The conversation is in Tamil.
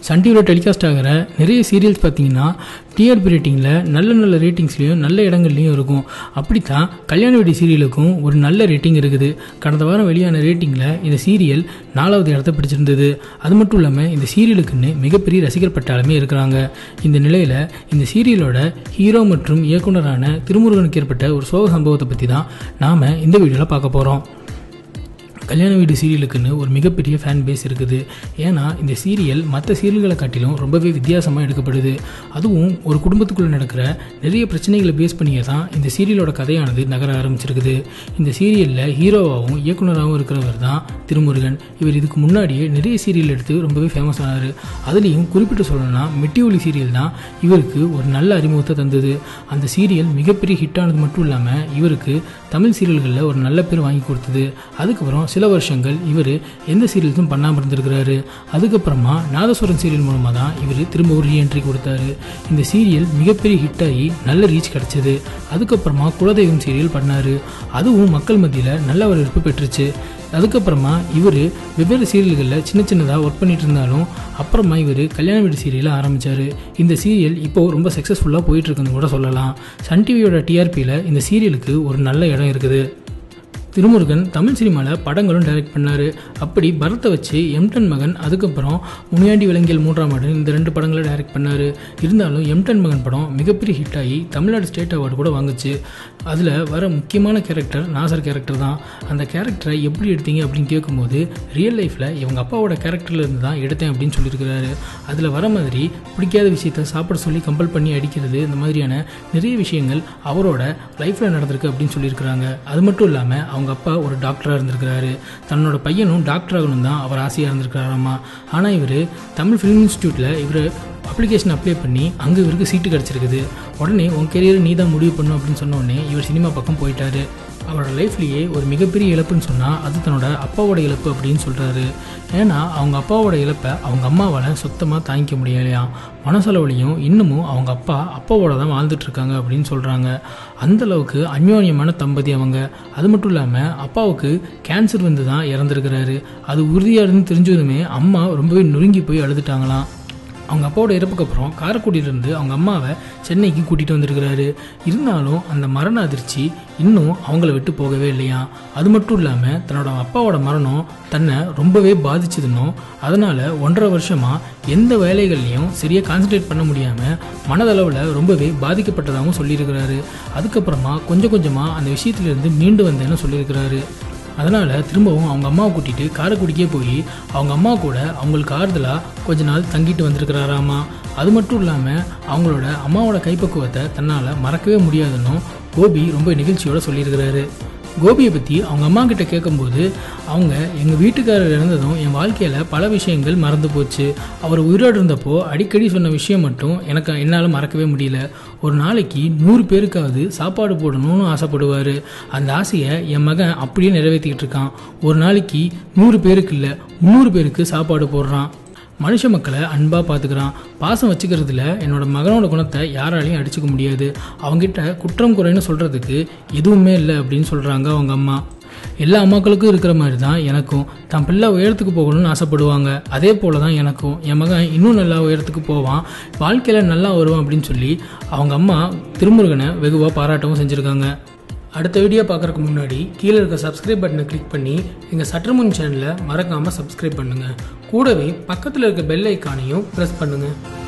சன் டிவியில் டெலிகாஸ்ட் ஆகிற நிறைய சீரியல்ஸ் பார்த்தீங்கன்னா டிஆர்பி ரேட்டிங்கில் நல்ல நல்ல ரேட்டிங்ஸ்லையும் நல்ல இடங்கள்லையும் இருக்கும் அப்படித்தான் கல்யாண வீடு சீரியலுக்கும் ஒரு நல்ல ரேட்டிங் இருக்குது கடந்த வாரம் வெளியான ரேட்டிங்கில் இந்த சீரியல் நாலாவது இடத்த பிடிச்சிருந்தது அது மட்டும் இல்லாமல் இந்த சீரியலுக்குன்னு மிகப்பெரிய ரசிகர் பட்டாளமே இருக்கிறாங்க இந்த நிலையில் இந்த சீரியலோட ஹீரோ மற்றும் இயக்குனரான திருமுருகனுக்கு ஏற்பட்ட ஒரு சோக சம்பவத்தை பற்றி தான் நாம் இந்த வீடியோவில் பார்க்க போகிறோம் கல்யாண வீடு சீரியலுக்குன்னு ஒரு மிகப்பெரிய ஃபேன் பேஸ் இருக்குது ஏன்னா இந்த சீரியல் மற்ற சீரியல்களை காட்டிலும் ரொம்பவே வித்தியாசமாக எடுக்கப்படுது அதுவும் ஒரு குடும்பத்துக்குள்ளே நடக்கிற நிறைய பிரச்சனைகளை பேஸ் பண்ணியே தான் இந்த சீரியலோட கதையானது நகர ஆரம்பிச்சிருக்குது இந்த சீரியலில் ஹீரோவாகவும் இயக்குனராகவும் இருக்கிறவர் தான் திருமுருகன் இவர் இதுக்கு முன்னாடியே நிறைய சீரியல் எடுத்து ரொம்பவே ஃபேமஸ் ஆனார் அதுலேயும் குறிப்பிட்டு சொல்லணும்னா மெட்டி ஒலி சீரியல் தான் இவருக்கு ஒரு நல்ல அறிமுகத்தை தந்தது அந்த சீரியல் மிகப்பெரிய ஹிட் ஆனது மட்டும் இல்லாமல் இவருக்கு தமிழ் சீரியல்களில் ஒரு நல்ல பேர் வாங்கி கொடுத்தது அதுக்கப்புறம் சில வருஷங்கள் இவர் எந்த சீரியல்ஸும் பண்ணாமல் இருந்திருக்கிறாரு அதுக்கப்புறமா நாதஸ்வரம் சீரியல் மூலமாக தான் இவர் திரும்ப ஒரு ரீஎன்ட்ரி கொடுத்தாரு இந்த சீரியல் மிகப்பெரிய ஹிட் ஆகி நல்ல ரீச் கிடச்சிது அதுக்கப்புறமா குலதெய்வம் சீரியல் பண்ணார் அதுவும் மக்கள் மத்தியில் நல்ல வரவேற்பு பெற்றுச்சு அதுக்கப்புறமா இவர் வெவ்வேறு சீரியல்களில் சின்ன சின்னதாக ஒர்க் பண்ணிட்டு இருந்தாலும் அப்புறமா இவர் கல்யாண வீடு சீரியலை ஆரம்பித்தார் இந்த சீரியல் இப்போது ரொம்ப சக்ஸஸ்ஃபுல்லாக போயிட்டுருக்குன்னு கூட சொல்லலாம் சன் டிவியோட டிஆர்பியில் இந்த சீரியலுக்கு ஒரு நல்ல இடம் இருக்குது திருமுருகன் தமிழ் சினிமாவில் படங்களும் டைரக்ட் பண்ணார் அப்படி பரத்தை வச்சு எம்டன் மகன் அதுக்கப்புறம் முனியாண்டி விலங்கியல் மூன்றாம் ஆண்டு இந்த ரெண்டு படங்களை டைரக்ட் பண்ணார் இருந்தாலும் எம்டன் மகன் படம் மிகப்பெரிய ஹிட் ஆகி தமிழ்நாடு ஸ்டேட் அவார்டு கூட வாங்குச்சு அதில் வர முக்கியமான கேரக்டர் நாசர் கேரக்டர் தான் அந்த கேரக்டரை எப்படி எடுத்தீங்க அப்படின்னு கேட்கும்போது ரியல் லைஃப்பில் இவங்க அப்பாவோட கேரக்டரில் இருந்து தான் எடுத்தேன் அப்படின்னு சொல்லியிருக்கிறாரு அதில் வர மாதிரி பிடிக்காத விஷயத்த சாப்பிட சொல்லி கம்பல் பண்ணி அடிக்கிறது இந்த மாதிரியான நிறைய விஷயங்கள் அவரோட லைஃப்பில் நடந்திருக்கு அப்படின்னு சொல்லியிருக்கிறாங்க அது மட்டும் இல்லாமல் அவங்க அப்பா ஒரு டாக்டராக இருந்திருக்கிறாரு தன்னோட பையனும் டாக்டர் ஆகணும் தான் அவர் ஆசையாக இருந்திருக்கிறாராமா ஆனால் இவர் தமிழ் ஃபிலிம் இன்ஸ்டியூட்டில் இவர் அப்ளிகேஷன் அப்ளை பண்ணி அங்கே இவருக்கு சீட்டு கிடச்சிருக்குது உடனே உன் கெரியர் நீ தான் முடிவு பண்ணும் அப்படின்னு சொன்ன உடனே இவர் சினிமா பக்கம் போயிட்டாரு அவரோட லைஃப்லேயே ஒரு மிகப்பெரிய இழப்புன்னு சொன்னால் அது தன்னோட அப்பாவோட இழப்பு அப்படின்னு சொல்கிறாரு ஏன்னா அவங்க அப்பாவோட இழப்பை அவங்க அம்மாவால் சுத்தமாக தாங்கிக்க முடியலையாம் மனசளவுலையும் இன்னமும் அவங்க அப்பா அப்பாவோட தான் வாழ்ந்துட்டு இருக்காங்க அப்படின்னு சொல்கிறாங்க அந்தளவுக்கு அந்யோன்யமான தம்பதி அவங்க அது மட்டும் இல்லாமல் அப்பாவுக்கு கேன்சர் வந்து தான் இறந்துருக்கிறாரு அது உறுதியாக இருந்து தெரிஞ்சதுமே அம்மா ரொம்பவே நொறுங்கி போய் அழுதுட்டாங்களாம் அவங்க அப்பாவோட இறப்புக்கு அப்புறம் காரைக்குடியிலேருந்து அவங்க அம்மாவை சென்னைக்கு கூட்டிகிட்டு வந்திருக்கிறாரு இருந்தாலும் அந்த மரண அதிர்ச்சி இன்னும் அவங்கள விட்டு போகவே இல்லையா அது மட்டும் இல்லாமல் தன்னோட அப்பாவோட மரணம் தன்னை ரொம்பவே பாதிச்சதுன்னும் அதனால் ஒன்றரை வருஷமாக எந்த வேலைகள்லையும் சரியாக கான்சன்ட்ரேட் பண்ண முடியாமல் மனதளவில் ரொம்பவே பாதிக்கப்பட்டதாகவும் சொல்லியிருக்கிறாரு அதுக்கப்புறமா கொஞ்சம் கொஞ்சமாக அந்த விஷயத்துலேருந்து மீண்டு வந்தேன்னு சொல்லியிருக்கிறாரு அதனால் திரும்பவும் அவங்க அம்மாவை கூட்டிகிட்டு காரைக்குடிக்கே போய் அவங்க அம்மா கூட அவங்களுக்கு ஆறுதலாக கொஞ்ச நாள் தங்கிட்டு வந்திருக்கிறாராமா அது மட்டும் இல்லாமல் அவங்களோட அம்மாவோட கைப்பக்குவத்தை தன்னால் மறக்கவே முடியாதுன்னும் கோபி ரொம்ப நிகழ்ச்சியோட சொல்லியிருக்கிறாரு கோபியை பற்றி அவங்க அம்மா கிட்ட கேட்கும்போது அவங்க எங்கள் வீட்டுக்காரர் இறந்ததும் என் வாழ்க்கையில் பல விஷயங்கள் மறந்து போச்சு அவர் உயிரோடு இருந்தப்போ அடிக்கடி சொன்ன விஷயம் மட்டும் எனக்கு என்னால் மறக்கவே முடியல ஒரு நாளைக்கு நூறு பேருக்காவது சாப்பாடு போடணும்னு ஆசைப்படுவார் அந்த ஆசையை என் மகன் அப்படியே நிறைவேற்றிக்கிட்டு இருக்கான் ஒரு நாளைக்கு நூறு பேருக்கு இல்லை முந்நூறு பேருக்கு சாப்பாடு போடுறான் மனுஷ மக்களை அன்பாக பார்த்துக்கிறான் பாசம் வச்சுக்கிறதுல என்னோட மகனோட குணத்தை யாராலையும் அடிச்சுக்க முடியாது அவங்ககிட்ட குற்றம் குறைன்னு சொல்கிறதுக்கு எதுவுமே இல்லை அப்படின்னு சொல்கிறாங்க அவங்க அம்மா எல்லா அம்மாக்களுக்கும் இருக்கிற மாதிரி தான் எனக்கும் தன் பிள்ளை உயரத்துக்கு போகணும்னு ஆசைப்படுவாங்க அதே போல தான் எனக்கும் என் மகன் இன்னும் நல்லா உயரத்துக்கு போவான் வாழ்க்கையில் நல்லா வருவான் அப்படின்னு சொல்லி அவங்க அம்மா திருமுருகனை வெகுவாக பாராட்டவும் செஞ்சுருக்காங்க அடுத்த வீடியோ பார்க்குறதுக்கு முன்னாடி கீழே இருக்க சப்ஸ்கிரைப் பட்டனை கிளிக் பண்ணி எங்கள் சற்றுமுன் சேனலை மறக்காமல் சப்ஸ்கிரைப் பண்ணுங்கள் கூடவே பக்கத்தில் இருக்க பெல் ஐக்கானையும் ப்ரெஸ் பண்ணுங்கள்